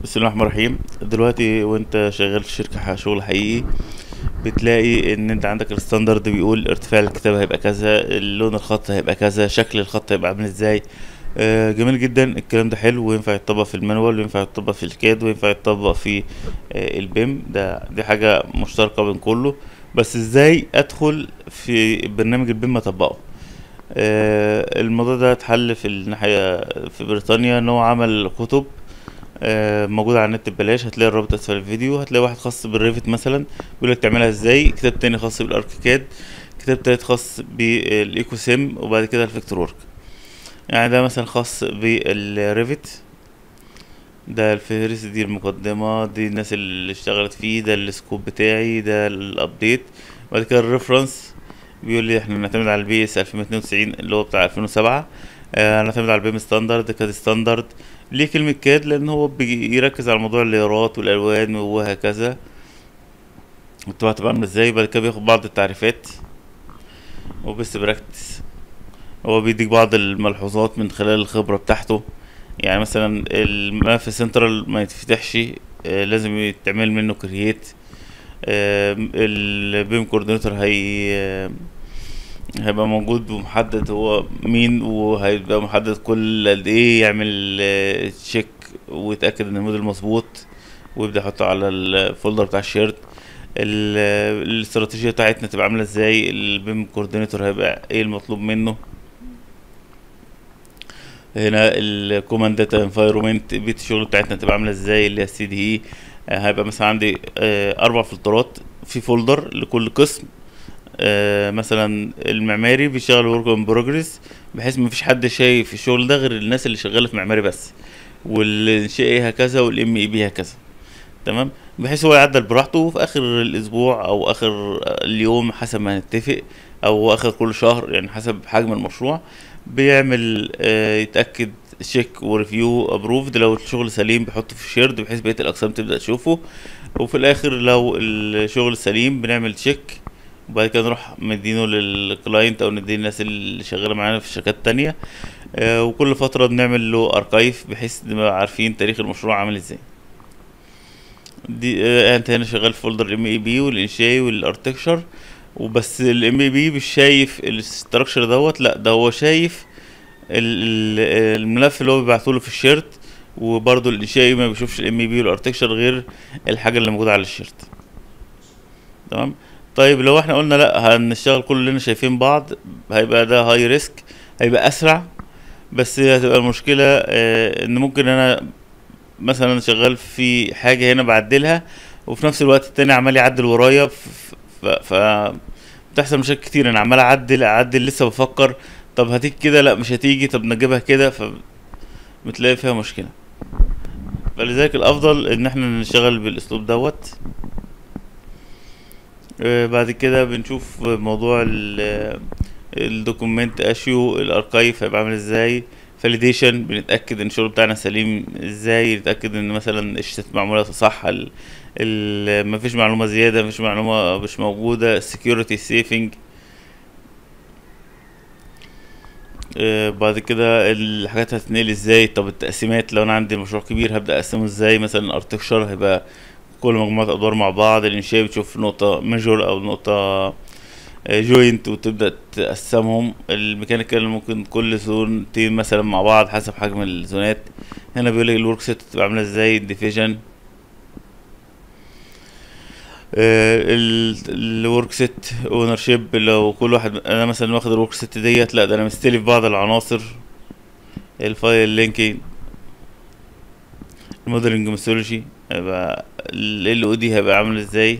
بسم الله الرحمن الرحيم دلوقتي وانت شغال في شركة ح- شغل حقيقي بتلاقي ان انت عندك الستاندرد بيقول ارتفاع الكتابة هيبقى كذا لون الخط هيبقى كذا شكل الخط هيبقى عامل ازاي آه جميل جدا الكلام ده حلو وينفع يتطبق في المانوال وينفع يتطبق في الكاد وينفع يتطبق في آه البيم ده دي حاجة مشتركة بين كله بس ازاي ادخل في برنامج البيم اطبقه آه الموضوع ده اتحل في الناحية في بريطانيا ان هو عمل كتب آه، موجودة على النت ببلاش هتلاقي الرابط اسفل الفيديو هتلاقي واحد خاص بالريفت مثلا بيقولك تعملها ازاي كتاب تاني خاص بالاركيكاد كتاب تالت خاص بالايكو سيم وبعد كده الفيكتور ورك يعني ده مثلا خاص بالريفت ده الفهرس دي المقدمة دي الناس اللي اشتغلت فيه ده السكوب بتاعي ده الابديت بعد كده الريفرنس بيقول لي احنا بنعتمد على البي اس 1292 اللي هو بتاع 2007 آه، هنعتمد على البيم ستاندرد كاد ستاندرد ليه كلمة كاد لأن هو بيركز على موضوع الليرات والألوان وهكذا والطباعة تبقى عاملة ازاي بعد كده بياخد بعض التعريفات وبس براكتس هو بيديك بعض الملحوظات من خلال الخبرة بتاعته يعني مثلا الملف سنترال ما يتفتحش آه، لازم يتعمل منه كرييت البيم كوردينيتور هي آه، هيبقى موجود ومحدد هو مين وهيبقى محدد كل قد ايه يعمل آه، تشيك ويتأكد ان الموديل مظبوط ويبدأ يحطه على الفولدر بتاع الشيرت ال- الاستراتيجية بتاعتنا تبقى عاملة ازاي البيم كوردينيتور هيبقى ايه المطلوب منه هنا الكوماند داتا انفايرومنت بيت الشغل بتاعتنا تبقى عامله ازاي اللي هي السي دي اي هيبقى مثلا عندي آه، اربع فلترات في فولدر لكل قسم آه، مثلا المعماري بيشتغل ورك ان بروجريس بحيث ما فيش حد شايف الشغل ده غير الناس اللي شغاله في معماري بس والانشائي هكذا والام اي بي هكذا تمام بحيث هو يعدل براحته وفي اخر الاسبوع او اخر اليوم حسب ما نتفق او اخر كل شهر يعني حسب حجم المشروع بيعمل آه، يتاكد شيك وريفيو ابروفد لو الشغل سليم بيحطه في شيرد بحيث بقيه الاقسام تبدا تشوفه وفي الاخر لو الشغل سليم بنعمل تشيك وبعد كده نروح مدينه للكلاينت او نديه الناس اللي شغاله معانا في شركات تانية آه، وكل فتره بنعمل له اركايف بحيث نبقى عارفين تاريخ المشروع عامل ازاي دي آه، انت هنا شغال في فولدر الام اي بي والانشائي والارتكشر وبس الام اي بي مش شايف الاستراكشر دوت لا ده هو شايف ال- ال- الملف اللي هو بيبعته له في الشيرت وبرضه الانشائي ما بيشوفش الام اي بي والارتكشر غير الحاجه اللي موجوده على الشيرت تمام طيب لو احنا قلنا لا هنشتغل كلنا شايفين بعض هيبقى ده هاي ريسك هيبقى اسرع بس هتبقى المشكله آه، ان ممكن انا مثلا شغال في حاجه هنا بعدلها وفي نفس الوقت التاني عمال يعدل ورايا ف- ف, ف... بتحصل مشاكل كتير انا عمال اعدل اعدل لسه بفكر طب هتيجي كده لا مش هتيجي طب نجيبها كده ف بتلاقي فيها مشكله فلذلك الافضل ان احنا نشتغل بالاسلوب دوت آه، بعد كده بنشوف موضوع ال الدوكيمنت اشيو الاركايف هيبقى عامل ازاي فاليديشن بنتاكد ان الشغل بتاعنا سليم ازاي نتاكد ان مثلا الشتات معموله صح ال ال مفيش معلومه زياده مفيش معلومه مش موجوده security سيفنج بعد كده الحاجات هتتنقل ازاي طب التقسيمات لو انا عندي مشروع كبير هبدا اقسمه ازاي مثلا الارتكشر هيبقى كل مجموعة ادوار مع بعض الانشاء بتشوف نقطة ميجور او نقطة جوينت وتبدأ تقسمهم الميكانيكال ممكن كل زونتين مثلا مع بعض حسب حجم الزونات هنا بيقول لك الورك سيت تبقى عاملة ازاي الديفيجن الورك سيت اونر شيب لو كل واحد انا مثلا واخد الورك سيت ديت لا ده انا مستلف بعض العناصر الفايل لينكينج الموديلنج ميثولوجي هيبقى ال او دي هيبقى عامل ازاي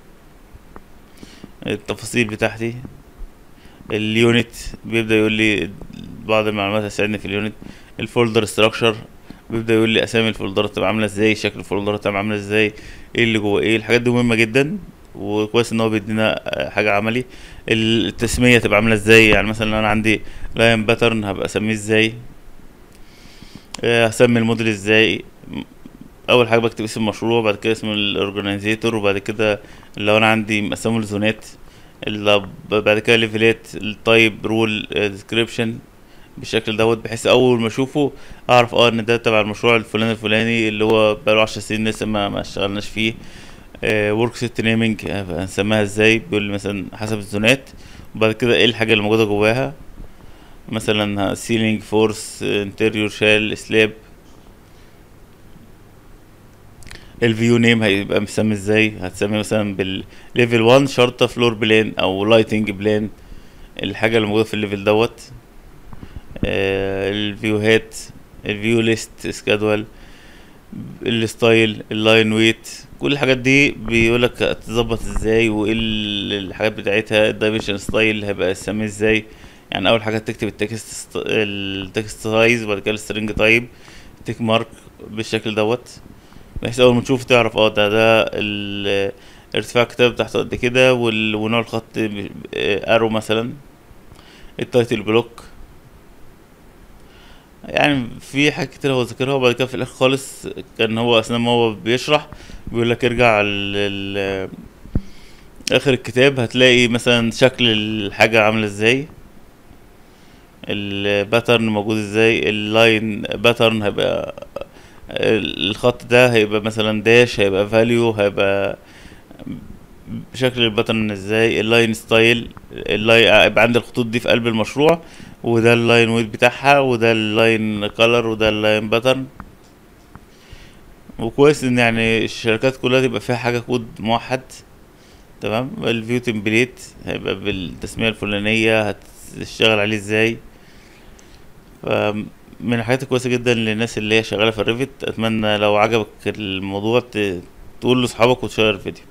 التفاصيل بتاعتي اليونت بيبدأ يقول لي بعض المعلومات هتساعدني في اليونت الفولدر ستراكشر بيبدأ يقول لي اسامي الفولدرات تبقى عاملة ازاي شكل الفولدرات تبقى عاملة ازاي ايه اللي جوه ايه الحاجات دي مهمة جدا وكويس ان هو بيدينا آه، حاجة عملي التسمية تبقى عاملة ازاي يعني مثلا لو انا عندي لاين باترن هبقى اسميه ازاي آه، هسمي الموديل ازاي اول حاجه بكتب اسم المشروع بعد كده اسم الاورجنايزيتور وبعد كده لو انا عندي مقسمه لزونات ال- بعد كده ليفلات التايب رول ديسكريبشن بالشكل دوت بحيث اول ما اشوفه اعرف اه ان ده تبع المشروع الفلاني الفلاني اللي هو بقاله عشر سنين لسه ما ما اشتغلناش فيه ورك سيت نيمنج هنسميها ازاي بيقول لي مثلا حسب الزونات وبعد كده ايه الحاجه اللي موجوده جواها مثلا سيلينج فورس انتريور شال سلاب الفيو نيم هيبقى مسمي ازاي هتسمي مثلا بالليفل 1 شرطه فلور بلان او لايتنج بلان الحاجه اللي موجوده في الليفل دوت آه الفيوهات الفيو ليست سكادول الستايل اللاين ويت كل الحاجات دي بيقولك تظبط ازاي وايه ال- الحاجات بتاعتها الدايمنشن ستايل هيبقى اسميه ازاي يعني اول حاجه تكتب التكست التكست سايز وبعد كده السترنج تايب تيك مارك بالشكل دوت بحيث اول ما تشوف تعرف اه ده ده ال- ارتفاع الكتاب بتاعته قد كده وال- ونوع الخط ب- ارو مثلا التايتل بلوك يعني في حاجات كتير هو ذاكرها وبعد كده في الاخر خالص كان هو اثناء ما هو بيشرح بيقول لك ارجع ل ل- اخر الكتاب هتلاقي مثلا شكل الحاجة عاملة ازاي الباترن موجود ازاي اللاين باترن هيبقى الخط ده هيبقى مثلا داش هيبقى فاليو هيبقى شكل الباترن ازاي اللاين ستايل اللاين يبقى عندي الخطوط دي في قلب المشروع وده اللاين ويت بتاعها وده اللاين كولر وده اللاين باترن وكويس ان يعني الشركات كلها تبقى فيها حاجه كود موحد تمام الفيو تمبليت هيبقى بالتسميه الفلانيه هتشتغل عليه ازاي من الحاجات الكويسه جدا للناس اللي هي شغاله في الريفت اتمنى لو عجبك الموضوع ت- تقول لاصحابك وتشير الفيديو